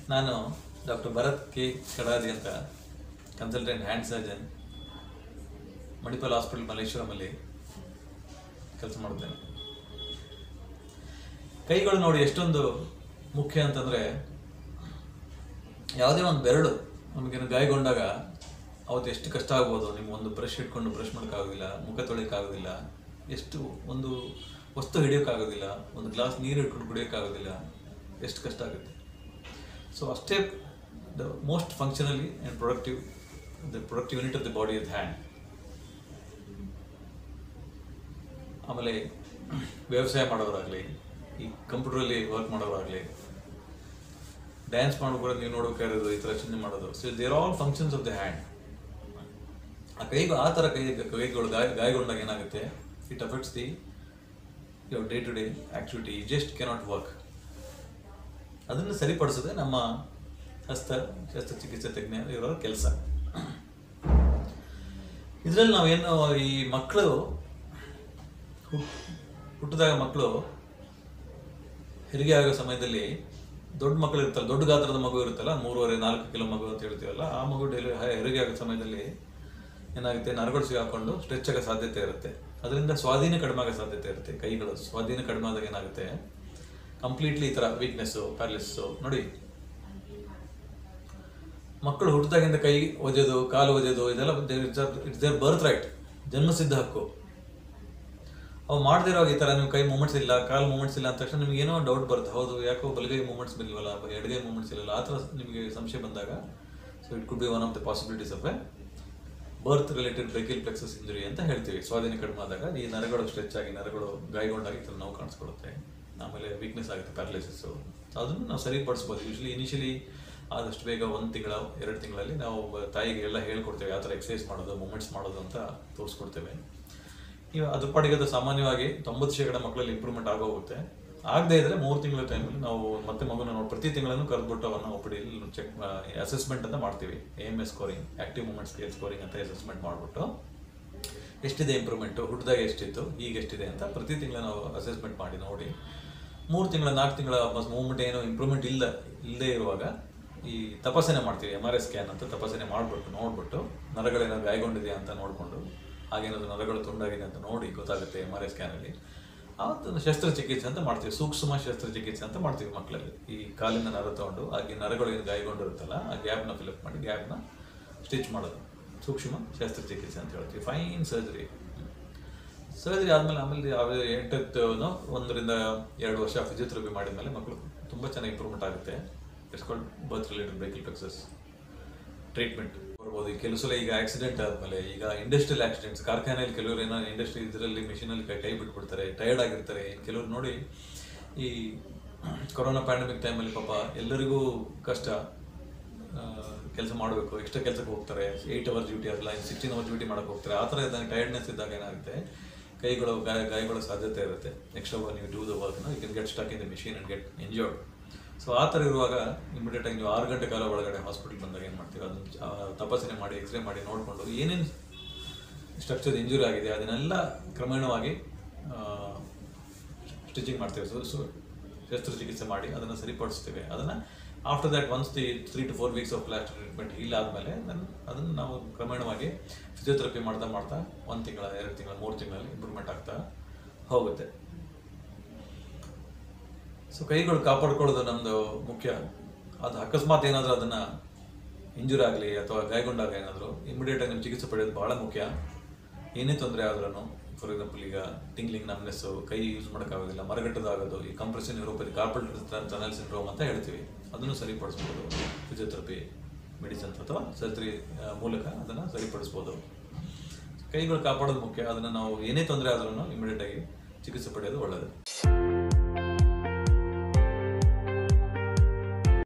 ನಾನು doctor Bharat K Kadadi ಅಂತ consultant hand surgeon Manipal hospital ಮಲ್ಲೇಶ್ವರಮಲ್ಲಿ ಕೆಲಸ ಮಾಡುತ್ತೇನೆ ಕೈಗಳು ನೋಡಿ ಎಷ್ಟೊಂದು ಮುಖ್ಯ ಅಂತಂದರೆ ಯಾವುದೇ ಒಂದು ಬೆರಳು ನಮಗೇನು ಗಾಯಗೊಂಡಾಗ ಅವತ್ತು ಎಷ್ಟು ಕಷ್ಟ ಆಗ್ಬೋದು ನಿಮ್ಗೆ ಒಂದು ಬ್ರಷ್ ಇಟ್ಕೊಂಡು ಬ್ರಷ್ ಮಾಡೋಕ್ಕಾಗೋದಿಲ್ಲ ಮುಖ ತೊಳಿಯೋಕ್ಕಾಗೋದಿಲ್ಲ ಎಷ್ಟು ಒಂದು ವಸ್ತು ಹಿಡಿಯೋಕ್ಕಾಗೋದಿಲ್ಲ ಒಂದು ಗ್ಲಾಸ್ ನೀರು ಇಟ್ಕೊಂಡು ಕುಡಿಯೋಕ್ಕಾಗೋದಿಲ್ಲ ಎಷ್ಟು ಕಷ್ಟ ಆಗುತ್ತೆ ಸೊ ಅಷ್ಟೇ the most functionally and productive the productive unit of the body is hand ಆಮೇಲೆ ವ್ಯವಸಾಯ ಮಾಡೋರಾಗಲಿ ಈ ಕಂಪ್ಯೂಟ್ರಲ್ಲಿ ವರ್ಕ್ ಮಾಡೋರಾಗಲಿ ಡ್ಯಾನ್ಸ್ ಮಾಡೋಕೆ ನೀವು ನೋಡೋಕೆ ಈ ಥರ ಚಿಹ್ನೆ ಮಾಡೋದು so there all functions of the hand ಆ ಕೈಗಳು ಆ ಥರ ಕೈ ಕೈಗಳು ಗಾಯ ಗಾಯಗೊಂಡಾಗ ಏನಾಗುತ್ತೆ it affects the your day to day activity just cannot work ಅದನ್ನು ಸರಿಪಡಿಸೋದೇ ನಮ್ಮ ಹಸ್ತ ಶಸ್ತ್ರಚಿಕಿತ್ಸೆ ತಜ್ಞ ಇರೋ ಕೆಲಸ ಇದರಲ್ಲಿ ನಾವೇನು ಈ ಮಕ್ಕಳು ಹುಟ್ಟಿದಾಗ ಮಕ್ಕಳು ಹೆರಿಗೆ ಆಗೋ ಸಮಯದಲ್ಲಿ ದೊಡ್ಡ ಮಕ್ಕಳು ಇರ್ತಲ್ಲ ದೊಡ್ಡ ಗಾತ್ರದ ಮಗು ಇರುತ್ತಲ್ಲ ಮೂರುವರೆ ನಾಲ್ಕು ಕಿಲೋ ಮಗು ಅಂತ ಹೇಳ್ತೀವಲ್ಲ ಆ ಮಗು ಡೆಲಿ ಹೆರಿಗೆ ಆಗೋ ಸಮಯದಲ್ಲಿ ಏನಾಗುತ್ತೆ ನರಗಳು ಸಿಗಾಕೊಂಡು ಸ್ಟ್ರೆಚ್ ಆಗೋ ಸಾಧ್ಯತೆ ಇರುತ್ತೆ ಅದರಿಂದ ಸ್ವಾಧೀನ ಕಡಿಮೆ ಆಗೋ ಸಾಧ್ಯತೆ ಇರುತ್ತೆ ಕೈಗಳು ಸ್ವಾಧೀನ ಕಡಿಮೆ ಆದಾಗ ಏನಾಗುತ್ತೆ ಕಂಪ್ಲೀಟ್ಲಿ ಈ ಥರ ವೀಕ್ನೆಸ್ಸು ಪ್ಯಾರಲಿಸ್ಸು ನೋಡಿ ಮಕ್ಕಳು ಹುಟ್ಟಿದಾಗಿಂದ ಕೈ ಒಜೆದು ಕಾಲು ಒಜೆದು ಇದೆಲ್ಲ ಇಟ್ಸ್ ದೇರ್ ಬರ್ತ್ ರೈಟ್ ಜನ್ಮಸಿದ್ಧ ಹಕ್ಕು ಅವು ಮಾಡದಿರೋ ಈ ಥರ ನೀವು ಕೈ ಮೂಮೆಂಟ್ಸ್ ಇಲ್ಲ ಕಾಲು ಮೂಮೆಂಟ್ಸ್ ಇಲ್ಲ ಅಂದ ತಕ್ಷಣ ನಿಮ್ಗೆ ಏನೋ ಡೌಟ್ ಬರುತ್ತೆ ಹೌದು ಯಾಕೋ ಬಲಗೈ ಮೂಮೆಂಟ್ಸ್ ಇಲ್ವಲ್ಲ ಎಡಗೈ ಮೂಮೆಂಟ್ಸ್ ಇಲ್ಲಲ್ಲ ಆ ಥರ ನಿಮಗೆ ಸಂಶಯ ಬಂದಾಗ so it could be one of the possibilities of a birth related brachial plexus injury ಅಂತ ಹೇಳ್ತೀವಿ ಸ್ವಾಧೀನ ಕಡಿಮೆ ಆದಾಗ ಈ ನರಗಳು ಸ್ಟ್ರೆಚ್ ಆಗಿ ನರಗಳು ಗಾಯಗೊಂಡಾಗ ಈ ಥರ ನೋವು ಕಾಣಿಸ್ಕೊಳುತ್ತೆ ಆಮೇಲೆ ವೀಕ್ನೆಸ್ ಆಗುತ್ತೆ ಪ್ಯಾರಲೈಸಿಸ್ಸು ಅದನ್ನು ನಾವು ಸರಿಪಡಿಸ್ಬೋದು ಯೂಶ್ವಲಿ ಇನಿಷಿಯಲಿ ಆದಷ್ಟು ಬೇಗ ಒಂದು ತಿಂಗಳ ಎರಡು ತಿಂಗಳಲ್ಲಿ ನಾವು ಒಬ್ಬ ತಾಯಿಗೆ ಎಲ್ಲ ಹೇಳ್ಕೊಡ್ತೇವೆ ಯಾವ ಥರ ಎಕ್ಸಸೈಸ್ ಮಾಡೋದು ಮೂಮೆಂಟ್ಸ್ ಮಾಡೋದು ಅಂತ ತೋರಿಸ್ಕೊಡ್ತೇವೆ ಇವ ಅದ್ರ ಪಾಡಿಗೆ ಅದು ಸಾಮಾನ್ಯವಾಗಿ ತೊಂಬತ್ತು ಶೇಕಡ ಮಕ್ಕಳಲ್ಲಿ ಇಂಪ್ರೂವ್ಮೆಂಟ್ ಆಗೋಗುತ್ತೆ ಆಗದೇ ಇದ್ರೆ ಮೂರು ತಿಂಗಳ ಟೈಮಲ್ಲಿ ನಾವು ಮತ್ತೆ ಮಗುನ ನೋಡಿ ಪ್ರತಿ ತಿಂಗಳನ್ನು ಕರೆದ್ಬಿಟ್ಟು ಅವನ್ನ ಒಪಿಡಿಯಲ್ಲಿ ಚೆಕ್ ಅಸೆಸ್ಮೆಂಟ್ ಅಂತ ಮಾಡ್ತೀವಿ A M S scoring active movement scale scoring ಅಂತ ಅಸೆಸ್ಮೆಂಟ್ ಮಾಡಿಬಿಟ್ಟು ಎಷ್ಟಿದೆ ಇಂಪ್ರೂವ್ಮೆಂಟು ಹುಟ್ಟಿದಾಗ ಎಷ್ಟಿತ್ತು ಈಗ ಎಷ್ಟಿದೆ ಅಂತ ಪ್ರತಿ ತಿಂಗಳು ನಾವು ಅಸೆಸ್ಮೆಂಟ್ ಮಾಡಿ ನೋಡಿ ಮೂರು ತಿಂಗಳ ನಾಲ್ಕು ತಿಂಗಳ ಮೂವ್ಮೆಂಟ್ ಏನೋ ಇಂಪ್ರೂವ್ಮೆಂಟ್ ಇಲ್ಲ ಇಲ್ಲದೆ ಇರುವಾಗ ಈ ತಪಾಸಣೆ ಮಾಡ್ತೀವಿ ಎಮ್ ಆರ್ ಐ ಸ್ಕ್ಯಾನ್ ಅಂತ ತಪಾಸಣೆ ಮಾಡಿಬಿಟ್ಟು ನೋಡ್ಬಿಟ್ಟು ನರಗಳೇನಾದ್ರು ಗಾಯಗೊಂಡಿದೆಯಾ ಅಂತ ನೋಡಿಕೊಂಡು ಹಾಗೇನಾದ್ರು ನರಗಳು ತುಂಡಾಗಿದೆ ಅಂತ ನೋಡಿ ಗೊತ್ತಾಗುತ್ತೆ ಎಮ್ ಆರ್ ಐ ಸ್ಕ್ಯಾನಲ್ಲಿ ಆವತ್ತು ಶಸ್ತ್ರಚಿಕಿತ್ಸೆ ಅಂತ ಮಾಡ್ತೀವಿ ಸೂಕ್ಷ್ಮ ಶಸ್ತ್ರಚಿಕಿತ್ಸೆ ಅಂತ ಮಾಡ್ತೀವಿ ಮಕ್ಕಳಲ್ಲಿ ಈ ಕಾಲಿನ ನರ ತಗೊಂಡು ಹಾಗೆ ನರಗಳು ಏನು ಗಾಯಗೊಂಡಿರುತ್ತಲ್ಲ ಆ ಗ್ಯಾಪ್ನ ಫಿಲಪ್ ಮಾಡಿ ಗ್ಯಾಪ್ನ ಸ್ಟಿಚ್ ಮಾಡೋದು ಸೂಕ್ಷ್ಮ ಶಸ್ತ್ರಚಿಕಿತ್ಸೆ ಅಂತ ಹೇಳ್ತೀವಿ ಫೈನ್ ಸರ್ಜರಿ ಸರ್ಜರಿ ಆದಮೇಲೆ ಆಮೇಲೆ ಯಾವ ಎಂಟತ್ತು ಒಂದರಿಂದ ಎರಡು ವರ್ಷ ಫಿಸಿಯೋಥೆರಪಿ ಮಾಡಿದ ಮೇಲೆ ಮಕ್ಕಳು ತುಂಬ ಚೆನ್ನಾಗಿ ಇಂಪ್ರೂವ್ಮೆಂಟ್ ಆಗುತ್ತೆ it's called birth related brachial plexus treatment ಬರ್ಬೋದು ಈ ಕೆಲವು ಸಲ ಈಗ ಆಕ್ಸಿಡೆಂಟ್ ಆದಮೇಲೆ ಈಗ ಇಂಡಸ್ಟ್ರಿಯಲ್ ಆಕ್ಸಿಡೆಂಟ್ಸ್ ಕಾರ್ಖಾನೆಯಲ್ಲಿ ಕೆಲವರು ಏನೋ ಇಂಡಸ್ಟ್ರಿ ಇದರಲ್ಲಿ ಮಿಷಿನಲ್ಲಿ ಕೈ ಕೈ ಬಿಟ್ಬಿಡ್ತಾರೆ ಟಯರ್ಡ್ ಆಗಿರ್ತಾರೆ ಕೆಲವರು ನೋಡಿ ಈ ಕೊರೋನಾ ಪ್ಯಾಂಡಮಿಕ್ ಟೈಮಲ್ಲಿ ಪಾಪ ಎಲ್ಲರಿಗೂ ಕಷ್ಟ ಕೆಲಸ ಮಾಡಬೇಕು ಎಕ್ಸ್ಟ್ರಾ ಕೆಲಸಕ್ಕೆ ಹೋಗ್ತಾರೆ ಏಯ್ಟ್ ಅವರ್ ಡ್ಯೂಟಿ ಅಲ್ಲ ಸಿಕ್ಸ್ಟೀನ್ ಅವರ್ ಡ್ಯೂಟಿ ಮಾಡಕ್ಕೆ ಹೋಗ್ತಾರೆ ಆ ಥರ ಇದ್ದಾಗ ಟಯರ್ಡ್ನೆಸ್ ಇದ್ದಾಗ ಏನಾಗುತ್ತೆ ಕೈಗಳು ಗಾಯ ಗಾಯಗೊಳ್ಳೋ ಸಾಧ್ಯತೆ ಇರುತ್ತೆ ನೆಕ್ಸ್ಟ್ ಅವರ್ ನೀವು ಡೂ ದ ವರ್ಕ್ನ you can get stuck in the machine and get injured so ಆ ಥರ ಇರುವಾಗ ಇಮಿಡಿಯೇಟ್ ಆಗಿ ನೀವು ಆರು ಗಂಟೆ ಕಾಲ ಒಳಗಡೆ ಹಾಸ್ಪಿಟಲ್ ಬಂದಾಗ ಏನು ಮಾಡ್ತೀವಿ ಅದನ್ನು ಆ, ತಪಾಸಣೆ ಮಾಡಿ ಎಕ್ಸ್ರೇ ಮಾಡಿ ನೋಡಿಕೊಂಡು ಏನೇನು ಸ್ಟ್ರಕ್ಚರ್ ಇಂಜುರಿ ಆಗಿದೆ ಅದನ್ನೆಲ್ಲ ಕ್ರಮೇಣವಾಗಿ ಸ್ಟಿಚಿಂಗ್ ಮಾಡ್ತೇವೆ ಸೊ ಸೊ ಶಸ್ತ್ರಚಿಕಿತ್ಸೆ ಮಾಡಿ ಅದನ್ನು ಸರಿಪಡಿಸ್ತೇವೆ ಅದನ್ನು after that once the three to four weeks of plastic treatment heal ಆದಮೇಲೆ ಅದನ್ನು ನಾವು ಕ್ರಮೇಣವಾಗಿ ಫಿಸಿಯೋಥೆರಪಿ ಮಾಡ್ತಾ ಮಾಡ್ತಾ ಒಂದು ತಿಂಗಳ ಎರಡು ತಿಂಗಳ ಮೂರು ತಿಂಗಳಲ್ಲಿ ಇಂಪ್ರೂವ್ಮೆಂಟ್ ಆಗ್ತಾ ಹೋಗುತ್ತೆ ಸೊ ಕೈಗಳು ಕಾಪಾಡ್ಕೊಳ್ಳೋದು ನಮ್ಮದು ಮುಖ್ಯ ಅದು ಅಕಸ್ಮಾತ್ ಏನಾದರೂ ಅದನ್ನು ಇಂಜುರಿ ಆಗಲಿ ಅಥವಾ ಗಾಯಗೊಂಡಾಗ ಏನಾದರೂ ಇಮಿಡಿಯೇಟಾಗಿ ನೀವು ಚಿಕಿತ್ಸೆ ಪಡೆಯೋದು ಭಾಳ ಮುಖ್ಯ ಏನೇ ತೊಂದರೆ ಆದ್ರೂ ಫಾರ್ ಎಕ್ಸಾಂಪಲ್ ಈಗ ಟಿಂಗ್ಲಿಂಗ್ ನಮ್ನೆಸ್ಸು ಕೈ ಯೂಸ್ ಮಾಡೋಕ್ಕಾಗೋದಿಲ್ಲ ಮರಗಟ್ಟದಾಗೋದು ಈ compression neuropathy carpal tunnel syndrome ಅಂತ ಹೇಳ್ತೀವಿ ಅದನ್ನು ಸರಿಪಡಿಸ್ಬೋದು ಫಿಸಿಯೋಥೆರಪಿ ಮೆಡಿಸಿನ್ಸ್ ಅಥವಾ ಸರ್ಜರಿ ಮೂಲಕ ಅದನ್ನು ಸರಿಪಡಿಸ್ಬೋದು ಕೈಗಳು ಕಾಪಾಡೋದು ಮುಖ್ಯ ಅದನ್ನು ನಾವು ಏನೇ ತೊಂದರೆ ಆದ್ರೂ ಇಮಿಡಿಯೇಟಾಗಿ ಚಿಕಿತ್ಸೆ ಪಡೆಯೋದು ಒಳ್ಳೆಯದು